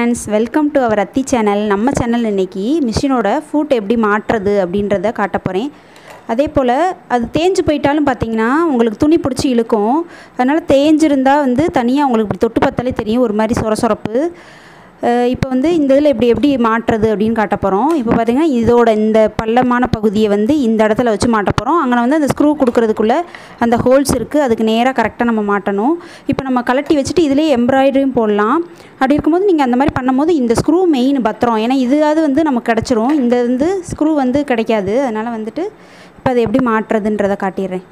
friends welcome to our அத்தி channel நம்ம channel இன்னைக்கு மிஷினோட ஃபூட் எப்படி மாற்றுறது அப்படின்றத காட்ட போகிறேன் அதே போல் அது தேஞ்சு போயிட்டாலும் பார்த்தீங்கன்னா உங்களுக்கு துணி பிடிச்சி இழுக்கும் அதனால் தேஞ்சிருந்தா வந்து தனியாக உங்களுக்கு இப்படி தொட்டு பார்த்தாலே தெரியும் ஒரு மாதிரி சொர சொரப்பு இப்போ வந்து இந்த இதில் எப்படி எப்படி மாட்டுறது அப்படின்னு காட்ட போகிறோம் இப்போ பார்த்தீங்கன்னா இதோட இந்த பள்ளமான பகுதியை வந்து இந்த இடத்துல வச்சு மாட்ட போகிறோம் அங்கே வந்து அந்த ஸ்க்ரூ கொடுக்கறதுக்குள்ளே அந்த ஹோல்ஸ் இருக்குது அதுக்கு நேராக கரெக்டாக நம்ம மாட்டணும் இப்போ நம்ம கலட்டி வச்சுட்டு இதிலே எம்ப்ராய்டரியும் போடலாம் அப்படி இருக்கும்போது நீங்கள் அந்த மாதிரி பண்ணும்போது இந்த ஸ்க்ரூ மெயின் பத்திரம் ஏன்னா இதாவது வந்து நமக்கு கிடச்சிரும் இந்த வந்து ஸ்க்ரூ வந்து கிடைக்காது அதனால் வந்துட்டு இப்போ அதை எப்படி மாட்டுறதுன்றதை காட்டிடுறேன்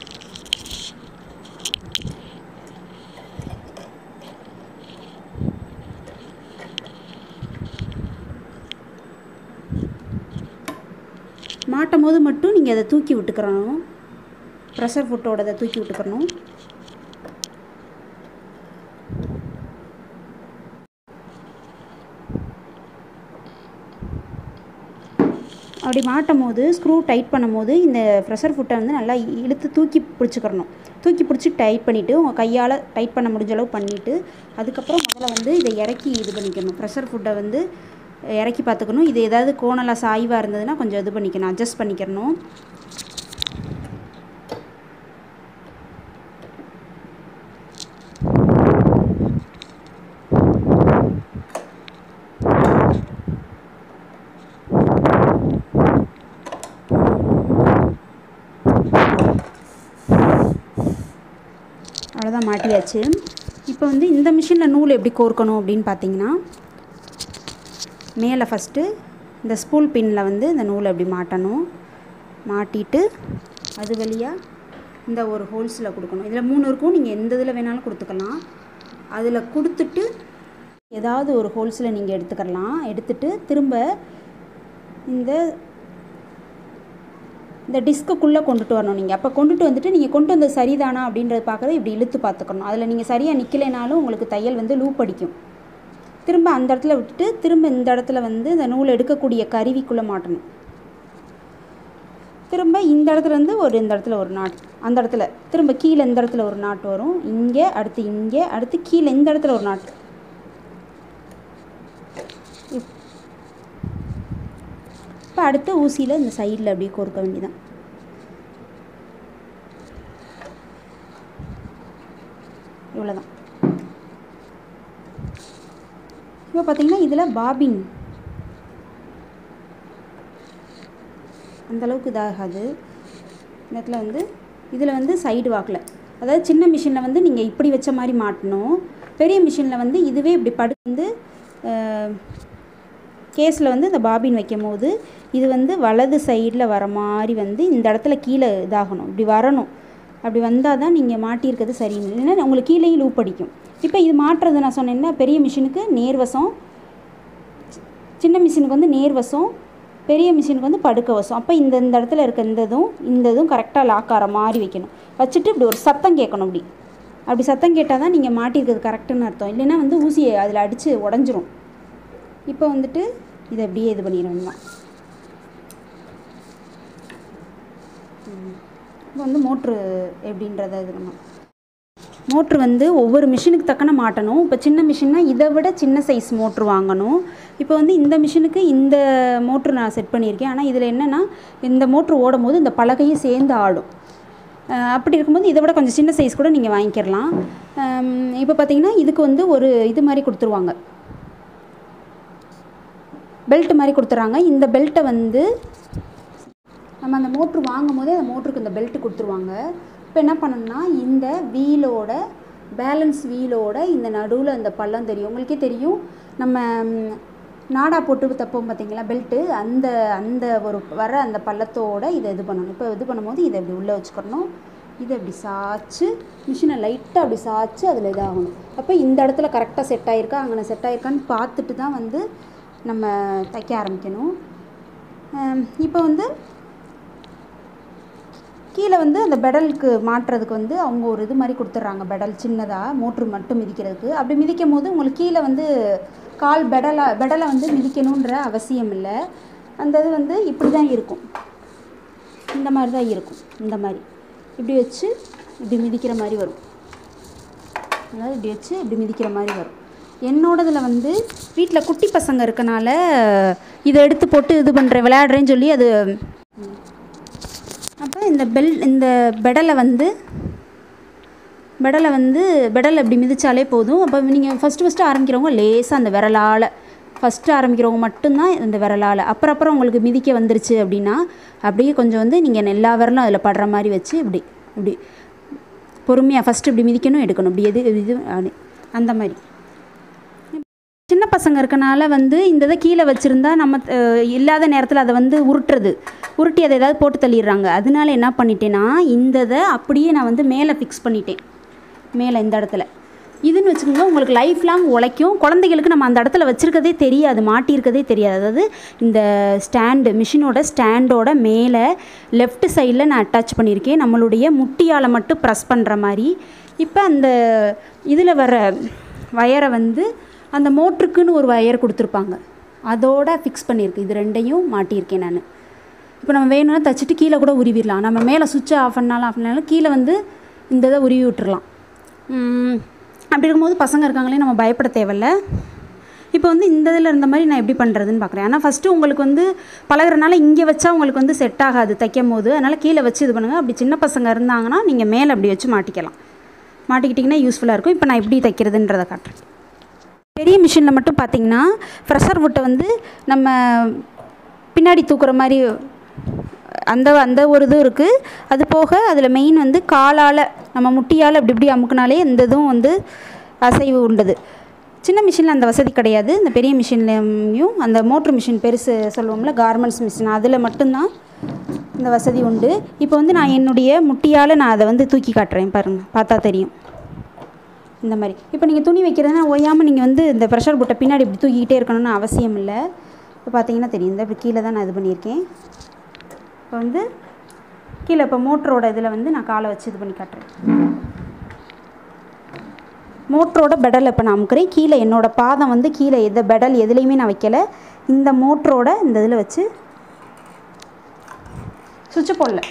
மாட்டும் போது மட்டும் நீங்கள் அதை தூக்கி விட்டுக்கிறணும் ப்ரெஷர் ஃபுட்டோட அதை தூக்கி விட்டுக்கிறணும் அப்படி மாட்டும் போது ஸ்க்ரூ டைட் பண்ணும் போது இந்த ப்ரெஷர் ஃபுட்டை வந்து நல்லா இழுத்து தூக்கி பிடிச்சிக்கிறணும் தூக்கி பிடிச்சி டைட் பண்ணிவிட்டு உங்கள் கையால் டைட் பண்ண முடிஞ்ச அளவு பண்ணிவிட்டு அதுக்கப்புறம் முதல்ல வந்து இதை இறக்கி இது பண்ணிக்கணும் ப்ரெஷர் ஃபுட்டை வந்து இறக்கி பார்த்துக்கணும் இது ஏதாவது கோணலாக சாய்வாக இருந்ததுன்னா கொஞ்சம் இது பண்ணிக்கணும் அட்ஜஸ்ட் பண்ணிக்கிறணும் அவ்வளோதான் மாட்டியாச்சு இப்போ வந்து இந்த மிஷினில் நூல் எப்படி கோர்க்கணும் அப்படின்னு பார்த்தீங்கன்னா மேலே ஃபஸ்ட்டு இந்த ஸ்பூல் பின்னில் வந்து இந்த நூலை எப்படி மாட்டணும் மாட்டிட்டு அது வழியாக இந்த ஒரு ஹோல்ஸில் கொடுக்கணும் இதில் மூணு இருக்கும் நீங்கள் எந்த இதில் வேணாலும் கொடுத்துக்கலாம் அதில் கொடுத்துட்டு ஏதாவது ஒரு ஹோல்ஸில் நீங்கள் எடுத்துக்கலாம் எடுத்துட்டு திரும்ப இந்த இந்த டிஸ்க்குள்ளே கொண்டுட்டு வரணும் நீங்கள் அப்போ கொண்டுட்டு வந்துட்டு நீங்கள் கொண்டு வந்தது சரிதானா அப்படின்றத பார்க்குறது இப்படி இழுத்து பார்த்துக்கணும் அதில் நீங்கள் சரியாக நிற்கலைனாலும் உங்களுக்கு தையல் வந்து லூப் அடிக்கும் திரும்ப அந்த இடத்துல விட்டுட்டு திரும்ப இந்த இடத்துல வந்து இந்த நூல் எடுக்கக்கூடிய கருவிக்குள்ளே மாட்டணும் திரும்ப இந்த இடத்துல வந்து ஒரு இந்த இடத்துல ஒரு நாட் அந்த இடத்துல திரும்ப கீழே இந்த இடத்துல ஒரு நாட் வரும் இங்கே அடுத்து இங்கே அடுத்து கீழே இந்த இடத்துல ஒரு நாட் இப்போ அடுத்து ஊசியில் இந்த சைடில் அப்படியே கோர்க்க வேண்டியதான் இவ்வளோதான் இப்போ பார்த்தீங்கன்னா இதில் பாபின் அந்தளவுக்கு இதாகாது இந்த இடத்துல வந்து இதில் வந்து சைடு வாக்கில் அதாவது சின்ன மிஷினில் வந்து நீங்கள் இப்படி வச்ச மாதிரி மாட்டணும் பெரிய மிஷினில் வந்து இதுவே இப்படி படு வந்து கேஸில் வந்து இந்த பாபின் வைக்கும் போது இது வந்து வலது சைடில் வர மாதிரி வந்து இந்த இடத்துல கீழே இதாகணும் இப்படி வரணும் அப்படி வந்தால் தான் நீங்கள் மாட்டியிருக்கிறது சரின்னு இல்லைன்னா உங்களுக்கு கீழேயும் லூப் அடிக்கும் இப்போ இது மாட்டுறது நான் சொன்னேன்னா பெரிய மிஷினுக்கு நேர்வசம் சின்ன மிஷினுக்கு வந்து நேர்வசம் பெரிய மிஷினுக்கு வந்து படுக்க வசம் அப்போ இந்த இந்த இடத்துல இருக்க இந்த இதுவும் இந்த இதுவும் கரெக்டாக லாக் ஆகிற மாதிரி வைக்கணும் வச்சுட்டு இப்படி ஒரு சத்தம் கேட்கணும் இப்படி அப்படி சத்தம் கேட்டால் தான் நீங்கள் மாட்டியிருக்கிறது கரெக்டுன்னு அர்த்தம் இல்லைன்னா வந்து ஊசியை அதில் அடித்து உடஞ்சிரும் இப்போ வந்துட்டு இதை அப்படியே இது பண்ணிடணும் தான் இப்போ வந்து மோட்ரு எப்படின்றத இது பண்ணணும் மோட்ரு வந்து ஒவ்வொரு மிஷினுக்கு தக்கன மாட்டணும் இப்போ சின்ன மிஷின்னா இதை விட சின்ன சைஸ் மோட்ரு வாங்கணும் இப்போ வந்து இந்த மிஷினுக்கு இந்த மோட்ரு நான் செட் பண்ணியிருக்கேன் ஆனால் இதில் என்னென்னா இந்த மோட்ரு ஓடும் போது இந்த பலகையும் சேர்ந்து ஆடும் அப்படி இருக்கும்போது இதை விட கொஞ்சம் சின்ன சைஸ் கூட நீங்கள் வாங்கிக்கிறலாம் இப்போ பார்த்தீங்கன்னா இதுக்கு வந்து ஒரு இது மாதிரி கொடுத்துருவாங்க பெல்ட் மாதிரி கொடுத்துட்றாங்க இந்த பெல்ட்டை வந்து நம்ம அந்த மோட்ரு வாங்கும் போதே அந்த மோட்ருக்கு இந்த பெல்ட்டு கொடுத்துருவாங்க இப்போ என்ன பண்ணணும்னா இந்த வீலோட பேலன்ஸ் வீலோட இந்த நடுவில் இந்த பள்ளம் தெரியும் உங்களுக்கே தெரியும் நம்ம நாடா போட்டு தப்போம் பார்த்தீங்களா பெல்ட்டு அந்த அந்த ஒரு வர அந்த பள்ளத்தோட இதை இது பண்ணணும் இப்போ இது பண்ணும்போது இதை இப்படி உள்ளே வச்சுக்கணும் இதை இப்படி சாய்ச்சி மிஷினை லைட்டாக அப்படி சாய்ச்சி அதில் இதாகணும் அப்போ இந்த இடத்துல கரெக்டாக செட் ஆகிருக்கா அங்கே செட் ஆகிருக்கான்னு பார்த்துட்டு தான் வந்து நம்ம தைக்க ஆரம்பிக்கணும் இப்போ வந்து கீழே வந்து அந்த பெடலுக்கு மாட்டுறதுக்கு வந்து அவங்க ஒரு இது மாதிரி கொடுத்துட்றாங்க பெடல் சின்னதாக மோட்ரு மட்டும் மிதிக்கிறதுக்கு அப்படி மிதிக்கும் போது உங்களுக்கு கீழே வந்து கால் பெடலை பெடலை வந்து மிதிக்கணுன்ற அவசியம் இல்லை அந்த இது வந்து இப்படி தான் இருக்கும் இந்த மாதிரி தான் இருக்கும் இந்த மாதிரி இப்படி வச்சு இப்படி மிதிக்கிற மாதிரி வரும் அதாவது இப்படி வச்சு இப்படி மிதிக்கிற மாதிரி வரும் என்னோடதில் வந்து வீட்டில் குட்டி பசங்க இருக்கனால இதை எடுத்து போட்டு இது பண்ணுறேன் விளையாடுறேன்னு சொல்லி அது அப்போ இந்த பெல் இந்த பெடலை வந்து பெடலை வந்து பெடல் இப்படி மிதிச்சாலே போதும் அப்போ நீங்கள் ஃபஸ்ட்டு ஃபஸ்ட்டு ஆரம்பிக்கிறவங்க லேசாக அந்த விரலால் ஃபஸ்ட்டு ஆரம்பிக்கிறவங்க மட்டும்தான் இந்த விரலால் அப்புறம் அப்புறம் உங்களுக்கு மிதிக்க வந்துருச்சு அப்படின்னா அப்படியே கொஞ்சம் வந்து நீங்கள் எல்லா விரலும் அதில் படுற மாதிரி வச்சு இப்படி இப்படி பொறுமையாக ஃபஸ்ட்டு இப்படி மிதிக்கணும் எடுக்கணும் இப்படி எது இது அப்படி அந்த மாதிரி சின்ன பசங்க இருக்கனால வந்து இந்த இதை கீழே வச்சுருந்தா நம்ம அஹ், இல்லாத நேரத்தில் அதை வந்து உருட்டுறது உருட்டி அதை ஏதாவது போட்டு தள்ளிடுறாங்க அதனால என்ன பண்ணிட்டேன்னா இந்த இதை அப்படியே நான் வந்து மேலே ஃபிக்ஸ் பண்ணிட்டேன் மேலே இந்த இடத்துல இதுன்னு வச்சுக்கோங்க உங்களுக்கு லைஃப் லாங் உழைக்கும் குழந்தைகளுக்கு நம்ம அந்த இடத்துல வச்சுருக்கதே தெரியாது மாட்டியிருக்கதே தெரியாது அதாவது இந்த ஸ்டாண்டு மிஷினோட ஸ்டாண்டோட மேலே லெஃப்ட் சைடில் நான் அட்டாச் பண்ணியிருக்கேன் நம்மளுடைய முட்டியால் மட்டும் ப்ரெஸ் பண்ணுற மாதிரி இப்போ அந்த இதில் வர வயரை வந்து அந்த மோட்ருக்குன்னு ஒரு வயர் கொடுத்துருப்பாங்க அதோட ஃபிக்ஸ் பண்ணியிருக்கு இது ரெண்டையும் மாட்டியிருக்கேன் நான் இப்போ நம்ம வேணும்னா தச்சுட்டு கீழே கூட உருவிடலாம் நம்ம மேலே சுவிட்சை ஆஃப் பண்ணாலும் ஆஃப் பண்ணாலும் கீழே வந்து இந்த இதை உருவி விட்டுறலாம் உம், அப்படி இருக்கும்போது பசங்க இருக்காங்களே நம்ம பயப்பட தேவையில்ல இப்போ வந்து இந்த இதில் இருந்த மாதிரி நான் எப்படி பண்ணுறதுன்னு பார்க்குறேன் ஆனால் ஃபஸ்ட்டு உங்களுக்கு வந்து பழகுறனால இங்கே வச்சா உங்களுக்கு வந்து செட் ஆகாது தைக்கும் போது அதனால் கீழே வச்சு இது பண்ணுங்கள் அப்படி சின்ன பசங்க இருந்தாங்கன்னா நீங்கள் மேலே அப்படி வச்சு மாட்டிக்கலாம் மாட்டிக்கிட்டிங்கன்னா யூஸ்ஃபுல்லாக இருக்கும் இப்போ நான் எப்படி தைக்கிறதுன்றதை காட்டுறேன் பெரிய மிஷினில் மட்டும் பார்த்தீங்கன்னா ஃப்ரெஷர் வுட்டை வந்து நம்ம பின்னாடி தூக்குற மாதிரி அந்த அந்த ஒரு இதுவும் இருக்குது அது போக அதில் மெயின் வந்து காலால் நம்ம முட்டியால் இப்படி இப்படி அமுக்குனாலே இந்த இதுவும் வந்து அசைவு உண்டுது சின்ன மிஷினில் அந்த வசதி கிடையாது இந்த பெரிய மிஷின்லையும் அந்த மோட்ரு மிஷின் பெருசு சொல்லுவோம்ல கார்மெண்ட்ஸ் மிஷின் அதில் மட்டும்தான் இந்த வசதி உண்டு இப்போ வந்து நான் என்னுடைய முட்டியால் நான் அதை வந்து தூக்கி காட்டுறேன் பாருங்கள் பார்த்தா தெரியும் இந்த மாதிரி இப்போ நீங்கள் துணி வைக்கிறதுனா ஓயாமல் நீங்கள் வந்து இந்த ப்ரெஷர் புட்டை பின்னாடி இப்படி தூக்கிக்கிட்டே இருக்கணும்னு அவசியம் இல்லை இப்போ பார்த்தீங்கன்னா தெரியும் இந்த இப்படி கீழே தான் நான் இது பண்ணியிருக்கேன் இப்போ வந்து கீழே இப்போ மோட்டரோட இதில் வந்து நான் காலை வச்சு இது பண்ணி காட்டுறேன் மோட்டரோட பெடல் இப்போ நான் அமுக்கிறேன் கீழே என்னோடய பாதம் வந்து கீழே எந்த பெடல் எதுலேயுமே நான் வைக்கல இந்த மோட்டரோட இந்த இதில் வச்சு சுவிட்சு போடல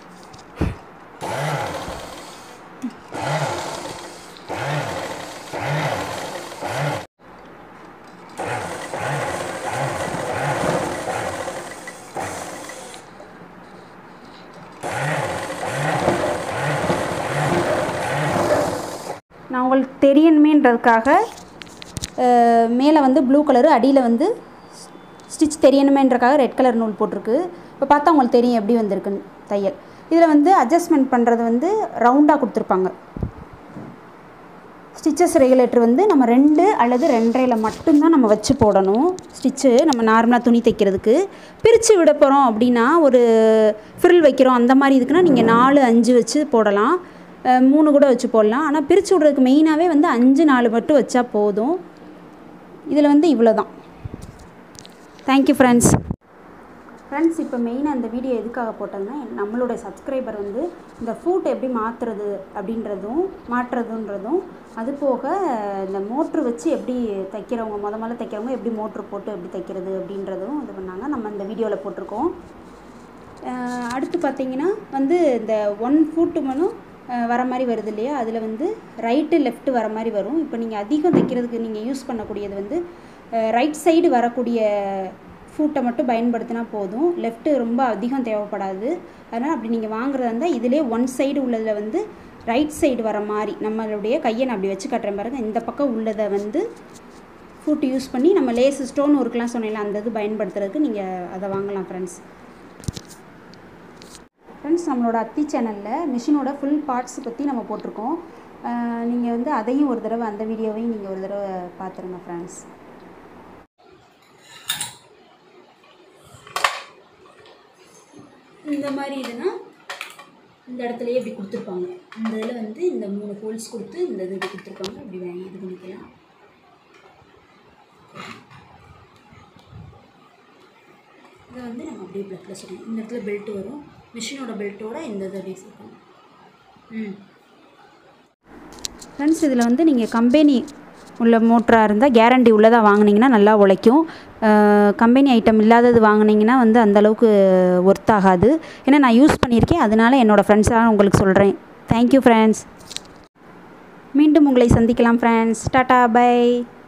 நான் உங்களுக்கு தெரியணுமேன்றதுக்காக மேலே வந்து ப்ளூ கலரு அடியில் வந்து ஸ்டிச் தெரியணுமேன்றக்காக ரெட் கலர் நூல் போட்டிருக்கு இப்போ பார்த்தா உங்களுக்கு தெரியும் எப்படி வந்திருக்குன்னு தையல் இதில் வந்து அட்ஜஸ்ட்மெண்ட் பண்ணுறது வந்து ரவுண்டாக கொடுத்துருப்பாங்க ஸ்டிச்சஸ் ரெகுலேட்டர் வந்து நம்ம ரெண்டு அல்லது ரெண்டரையில் மட்டும்தான் நம்ம வச்சு போடணும் ஸ்டிச்சு நம்ம நார்மலாக துணி தைக்கிறதுக்கு பிரித்து விட போகிறோம் அப்படின்னா ஒரு ஃப்ரில் வைக்கிறோம் அந்த மாதிரி இதுக்குன்னா நீங்கள் நாலு அஞ்சு வச்சு போடலாம் அஹ் மூணு கூட வச்சு போடலாம் ஆனால் பிரித்து விடுறதுக்கு மெயினாகவே வந்து அஞ்சு நாலு மட்டும் வச்சா போதும் இதில் வந்து இவ்வளோ தான் தேங்க்யூ ஃப்ரெண்ட்ஸ் ஃப்ரெண்ட்ஸ் இப்போ மெயினாக இந்த வீடியோ எதுக்காக போட்டதுன்னா நம்மளோட சப்ஸ்கிரைபர் வந்து இந்த ஃபூட் எப்படி மாற்றுறது அப்படின்றதும் மாற்றுறதுன்றதும் அது போக இந்த மோட்ரு வச்சு எப்படி தைக்கிறவங்க முத முதல்ல தைக்கிறவங்க எப்படி மோட்ரு போட்டு எப்படி தைக்கிறது அப்படின்றதும் இது பண்ணாங்க நம்ம இந்த வீடியோவில் போட்டிருக்கோம் அஹ் அடுத்து பார்த்தீங்கன்னா வந்து இந்த ஒன் ஃபூட்டு மனும் வர மாதிரி வருது இல்லையா அதில் வந்து ரைட்டு லெஃப்ட்டு வர மாதிரி வரும் இப்போ நீங்கள் அதிகம் தைக்கிறதுக்கு நீங்கள் யூஸ் பண்ணக்கூடியது வந்து ரைட் சைடு வரக்கூடிய ஃபூட்டை மட்டும் பயன்படுத்தினா போதும் லெஃப்ட்டு ரொம்ப அதிகம் தேவைப்படாது அதனால் அப்படி நீங்கள் வாங்குறதா இருந்தால் இதிலே ஒன் சைடு உள்ளதில் வந்து ரைட் சைடு வர மாதிரி நம்மளுடைய கையை நான் அப்படி வச்சு கட்டுறேன் பாருங்கள் இந்த பக்கம் உள்ளதை வந்து ஃபூட் யூஸ் பண்ணி நம்ம லேஸ் ஸ்டோன் ஒர்க்லாம் சொன்னேன்ல அந்த இது பயன்படுத்துறதுக்கு நீங்கள் அதை வாங்கலாம் ஃப்ரெண்ட்ஸ் ஃப்ரெண்ட்ஸ் நம்மளோட அத்தி சேனலில் மிஷினோட ஃபுல் பார்ட்ஸ் பற்றி நம்ம போட்டிருக்கோம் நீங்கள் வந்து அதையும் ஒரு தடவை அந்த வீடியோவையும் நீங்கள் ஒரு தடவை பார்த்துருங்க ஃப்ரெண்ட்ஸ் இந்த மாதிரி இதுனா இந்த இடத்துலையே இப்படி கொடுத்துருப்பாங்க இந்த இதில் வந்து இந்த மூணு ஹோல்ஸ் கொடுத்து இந்த இது இப்படி கொடுத்துருப்பாங்க இப்படி வாங்கி இது பண்ணிக்கலாம் இதை வந்து நம்ம அப்படியே ப்ளக்கில் சொல்லணும் இந்த இடத்துல பெல்ட் வரும் மிஷினோட பெல்ட்டோட இந்த இது அப்படியே சேர்க்கணும் ம் ஃப்ரெண்ட்ஸ் இதில் வந்து நீங்கள் கம்பெனி உள்ள மோட்டராக இருந்தால் கேரண்டி உள்ளதாக வாங்குனீங்கன்னா நல்லா உழைக்கும் கம்பெனி ஐட்டம் இல்லாதது வாங்குனீங்கன்னா வந்து அந்தளவுக்கு ஒர்த் ஆகாது ஏன்னா நான் யூஸ் பண்ணியிருக்கேன் அதனால என்னோடய ஃப்ரெண்ட்ஸாக உங்களுக்கு சொல்கிறேன் தேங்க்யூ ஃப்ரெண்ட்ஸ் மீண்டும் உங்களை சந்திக்கலாம் ஃப்ரெண்ட்ஸ் டாட்டா பை